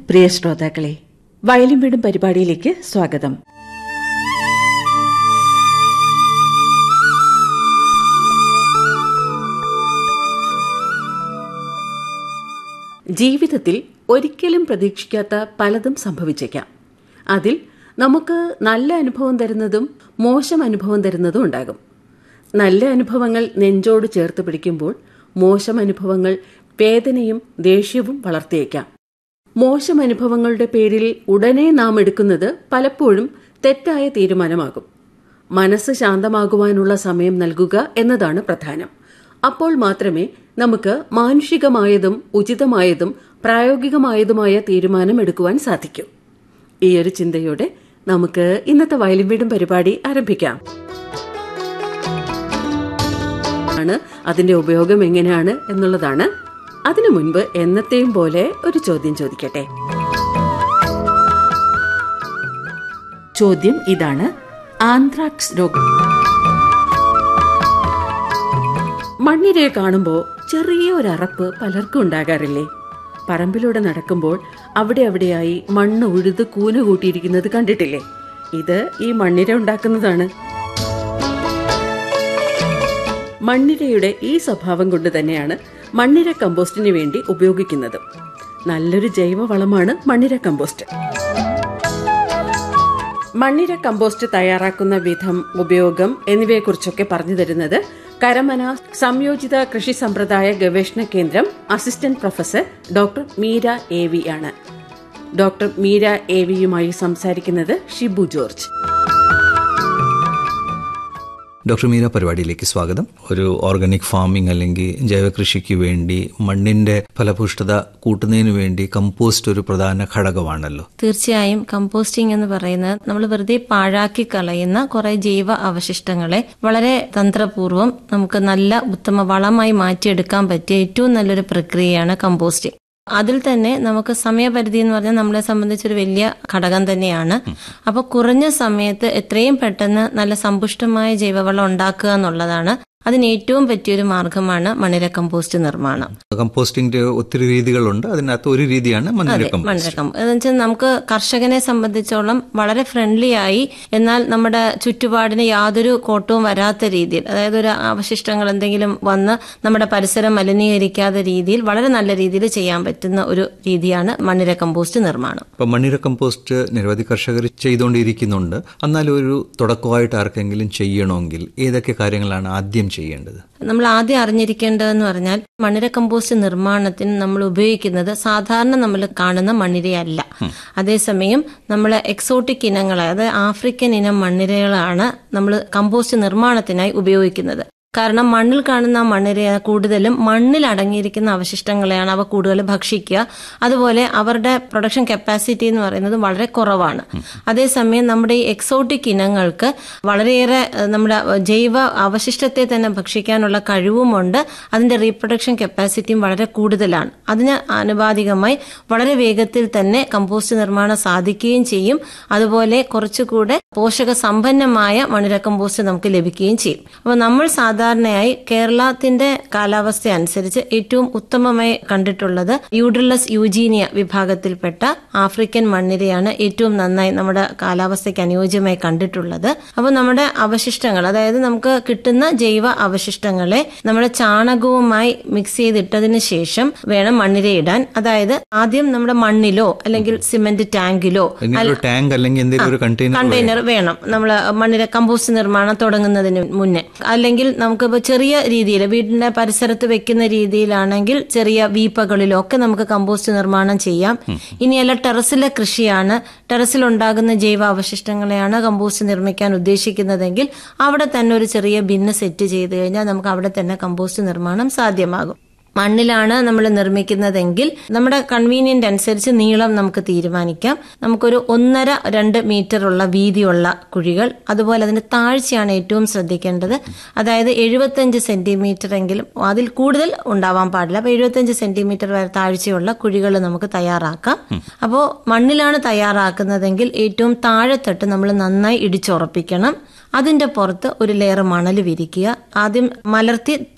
പ്രിയ ശ്രോതാക്കളെ വയലും വീടും പരിപാടിയിലേക്ക് സ്വാഗതം ജീവിതത്തിൽ ഒരിക്കലും പ്രതീക്ഷിക്കാത്ത പലതും സംഭവിച്ചേക്കാം അതിൽ നമുക്ക് നല്ല അനുഭവം തരുന്നതും മോശം അനുഭവം തരുന്നതും ഉണ്ടാകും നല്ല അനുഭവങ്ങൾ നെഞ്ചോട് ചേർത്ത് പിടിക്കുമ്പോൾ മോശം അനുഭവങ്ങൾ വേദനയും ദേഷ്യവും വളർത്തിയേക്കാം മോശം അനുഭവങ്ങളുടെ പേരിൽ ഉടനെ നാം എടുക്കുന്നത് പലപ്പോഴും തെറ്റായ തീരുമാനമാകും മനസ്സ് ശാന്തമാകുവാനുള്ള സമയം നൽകുക എന്നതാണ് പ്രധാനം അപ്പോൾ മാത്രമേ നമുക്ക് മാനുഷികമായതും ഉചിതമായതും പ്രായോഗികമായതുമായ തീരുമാനം എടുക്കുവാൻ സാധിക്കൂ ഈ ഒരു ചിന്തയോടെ നമുക്ക് ഇന്നത്തെ വയലും വീടും പരിപാടി ആരംഭിക്കാം ആണ് അതിന്റെ ഉപയോഗം എങ്ങനെയാണ് എന്നുള്ളതാണ് അതിനു മുൻപ് എന്നത്തെയും പോലെ ഒരു ചോദ്യം ചോദിക്കട്ടെ ചോദ്യം ഇതാണ് ആന്ത്രാക്സ് രോഗം മണ്ണിരയെ കാണുമ്പോൾ ചെറിയ ഒരു അറപ്പ് പലർക്കും ഉണ്ടാകാറില്ലേ പറമ്പിലൂടെ നടക്കുമ്പോൾ അവിടെ അവിടെയായി മണ്ണ് ഉഴുത് കൂന കൂട്ടിയിരിക്കുന്നത് കണ്ടിട്ടില്ലേ ഇത് ഈ മണ്ണിര ഉണ്ടാക്കുന്നതാണ് മണ്ണിരയുടെ ഈ സ്വഭാവം കൊണ്ട് തന്നെയാണ് മണ്ണിര കമ്പോസ്റ്റിന് വേണ്ടി ഉപയോഗിക്കുന്നത് നല്ലൊരു ജൈവവളമാണ് മണ്ണിര കമ്പോസ്റ്റ് മണ്ണിര കമ്പോസ്റ്റ് തയ്യാറാക്കുന്ന വിധം ഉപയോഗം എന്നിവയെക്കുറിച്ചൊക്കെ പറഞ്ഞു തരുന്നത് കരമന സംയോജിത കൃഷി സമ്പ്രദായ ഗവേഷണ കേന്ദ്രം assistant professor doctor Meera A V ആണ് ഡോക്ടർ മീര എ വിയുമായി സംസാരിക്കുന്നത് ഷിബു ജോർജ് ഡോക്ടർ മീര പരിപാടിയിലേക്ക് സ്വാഗതം ഒരു ഓർഗാനിക് ഫാമിംഗ് അല്ലെങ്കിൽ ജൈവകൃഷിക്ക് വേണ്ടി മണ്ണിന്റെ ഫലപുഷ്ടത കൂട്ടുന്നതിന് വേണ്ടി കമ്പോസ്റ്റ് ഒരു പ്രധാന ഘടകമാണല്ലോ തീർച്ചയായും കമ്പോസ്റ്റിംഗ് എന്ന് പറയുന്നത് നമ്മൾ വെറുതെ പാഴാക്കി കളയുന്ന കുറെ ജൈവ അവശിഷ്ടങ്ങളെ വളരെ തന്ത്രപൂർവ്വം നമുക്ക് നല്ല ഉത്തമ വളമായി മാറ്റിയെടുക്കാൻ പറ്റിയ ഏറ്റവും നല്ലൊരു പ്രക്രിയയാണ് കമ്പോസ്റ്റിംഗ് അതിൽ തന്നെ നമുക്ക് സമയപരിധി എന്ന് പറഞ്ഞാൽ നമ്മളെ സംബന്ധിച്ചൊരു വലിയ ഘടകം തന്നെയാണ് അപ്പോൾ കുറഞ്ഞ സമയത്ത് എത്രയും പെട്ടെന്ന് നല്ല സമ്പുഷ്ടമായ ജൈവവളം ഉണ്ടാക്കുക എന്നുള്ളതാണ് അതിന് ഏറ്റവും പറ്റിയൊരു മാർഗമാണ് മണിര കമ്പോസ്റ്റ് നിർമ്മാണം കമ്പോസ്റ്റിംഗിന്റെ ഒത്തിരി രീതികളുണ്ട് അതിനകത്ത് ഒരു രീതിയാണ് മണ്ണിര കമ്പോസ്റ്റ് മണ്ണിരക്കം എന്ന് വെച്ചാൽ നമുക്ക് കർഷകനെ സംബന്ധിച്ചോളം വളരെ ഫ്രണ്ട്ലി ആയി എന്നാൽ നമ്മുടെ ചുറ്റുപാടിന് യാതൊരു കോട്ടവും വരാത്ത രീതിയിൽ അതായത് ഒരു അവശിഷ്ടങ്ങൾ എന്തെങ്കിലും വന്ന് നമ്മുടെ പരിസരം മലിനീകരിക്കാത്ത രീതിയിൽ വളരെ നല്ല രീതിയിൽ ചെയ്യാൻ പറ്റുന്ന ഒരു രീതിയാണ് മണ്ണിര കമ്പോസ്റ്റ് നിർമ്മാണം ഇപ്പൊ മണ്ണിര കമ്പോസ്റ്റ് നിരവധി കർഷകർ ചെയ്തുകൊണ്ടിരിക്കുന്നുണ്ട് എന്നാലും ഒരു തുടക്കമായിട്ട് ആർക്കെങ്കിലും ചെയ്യണമെങ്കിൽ ഏതൊക്കെ കാര്യങ്ങളാണ് ആദ്യം ചെയ്യേണ്ടത് നമ്മൾ ആദ്യം അറിഞ്ഞിരിക്കേണ്ടതെന്ന് പറഞ്ഞാൽ മണ്ണിര കമ്പോസ്റ്റ് നിർമ്മാണത്തിന് നമ്മൾ ഉപയോഗിക്കുന്നത് സാധാരണ നമ്മൾ കാണുന്ന മണ്ണിരയല്ല അതേസമയം നമ്മൾ എക്സോട്ടിക് ഇനങ്ങളെ അതായത് ആഫ്രിക്കൻ ഇനം മണ്ണിരകളാണ് നമ്മൾ കമ്പോസ്റ്റ് നിർമ്മാണത്തിനായി ഉപയോഗിക്കുന്നത് കാരണം മണ്ണിൽ കാണുന്ന മണ്ണിര കൂടുതലും മണ്ണിൽ അടങ്ങിയിരിക്കുന്ന അവശിഷ്ടങ്ങളെയാണ് അവ കൂടുതൽ ഭക്ഷിക്കുക അതുപോലെ അവരുടെ പ്രൊഡക്ഷൻ കപ്പാസിറ്റി എന്ന് പറയുന്നത് വളരെ കുറവാണ് അതേസമയം നമ്മുടെ ഈ എക്സോട്ടിക് ഇനങ്ങൾക്ക് വളരെയേറെ ഏഹ്, നമ്മുടെ ജൈവ അവശിഷ്ടത്തെ തന്നെ ഭക്ഷിക്കാനുള്ള കഴിവുമുണ്ട് അതിന്റെ റീപ്രൊഡക്ഷൻ കപ്പാസിറ്റിയും വളരെ കൂടുതലാണ് അതിന് ആനുപാതികമായി വളരെ വേഗത്തിൽ തന്നെ കമ്പോസ്റ്റ് നിർമ്മാണം സാധിക്കുകയും ചെയ്യും അതുപോലെ കുറച്ചുകൂടെ പോഷക സമ്പന്നമായ മണിര കമ്പോസ്റ്റ് നമുക്ക് ലഭിക്കുകയും ചെയ്യും അപ്പോൾ നമ്മൾ സാധാരണയായി കേരളത്തിന്റെ കാലാവസ്ഥ അനുസരിച്ച് ഏറ്റവും ഉത്തമമായി കണ്ടിട്ടുള്ളത് യൂഡ്രിലസ് യൂജീനിയ വിഭാഗത്തിൽപ്പെട്ട ആഫ്രിക്കൻ മണ്ണിരയാണ് ഏറ്റവും നന്നായി നമ്മുടെ കാലാവസ്ഥയ്ക്ക് അനുയോജ്യമായി കണ്ടിട്ടുള്ളത് അപ്പോൾ നമ്മുടെ അവശിഷ്ടങ്ങൾ അതായത് നമുക്ക് കിട്ടുന്ന ജൈവ അവശിഷ്ടങ്ങളെ നമ്മുടെ ചാണകവുമായി മിക്സ് ചെയ്തിട്ടതിന് ശേഷം വേണം മണ്ണിര ഇടാൻ അതായത് ആദ്യം നമ്മുടെ മണ്ണിലോ അല്ലെങ്കിൽ സിമന്റ് ടാങ്കിലോ ഇങ്ങനെ ഒരു ടാങ്ക് അല്ലെങ്കിൽ എന്തെങ്കിലും ഒരു കണ്ടെയ്നർ കണ്ടെയ്നർ വേണം നമ്മൾ മണ്ണിര കമ്പോസ്റ്റ് നിർമ്മാണം തുടങ്ങുന്നതിന് മുന്നേ അല്ലെങ്കിൽ നമുക്കിപ്പോൾ ചെറിയ രീതിയിൽ വീടിന്റെ പരിസരത്ത് വെക്കുന്ന രീതിയിലാണെങ്കിൽ ചെറിയ വീപ്പകളിലോ ഒക്കെ നമുക്ക് കമ്പോസ്റ്റ് നിർമ്മാണം ചെയ്യാം ഇനിയല്ല ടെറസിലെ കൃഷിയാണ് ടെറസിൽ ഉണ്ടാകുന്ന ജൈവ അവശിഷ്ടങ്ങളെയാണ് കമ്പോസ്റ്റ് നിർമ്മിക്കാൻ ഉദ്ദേശിക്കുന്നതെങ്കിൽ അവിടെ തന്നെ ഒരു ചെറിയ ബിന്ന് സെറ്റ് ചെയ്ത് കഴിഞ്ഞാൽ നമുക്ക് അവിടെ തന്നെ കമ്പോസ്റ്റ് നിർമ്മാണം സാധ്യമാകും മണ്ണിലാണ് നമ്മൾ നിർമ്മിക്കുന്നതെങ്കിൽ നമ്മുടെ കൺവീനിയന്റ് അനുസരിച്ച് നീളം നമുക്ക് തീരുമാനിക്കാം നമുക്കൊരു ഒന്നര രണ്ട് മീറ്റർ ഉള്ള വീതിയുള്ള കുഴികൾ അതുപോലെ അതിന്റെ താഴ്ചയാണ് ഏറ്റവും ശ്രദ്ധിക്കേണ്ടത് അതായത് എഴുപത്തഞ്ച് സെന്റിമീറ്റർ എങ്കിലും അതിൽ കൂടുതൽ ഉണ്ടാവാൻ പാടില്ല അപ്പൊ എഴുപത്തഞ്ച് സെന്റിമീറ്റർ വരെ താഴ്ചയുള്ള കുഴികൾ നമുക്ക് തയ്യാറാക്കാം അപ്പോൾ മണ്ണിലാണ് തയ്യാറാക്കുന്നതെങ്കിൽ ഏറ്റവും താഴെത്തട്ട് നമ്മൾ നന്നായി ഇടിച്ചുറപ്പിക്കണം അതിന്റെ പുറത്ത് ഒരു ലെയർ മണൽ വിരിക്കുക ആദ്യം മലർത്തി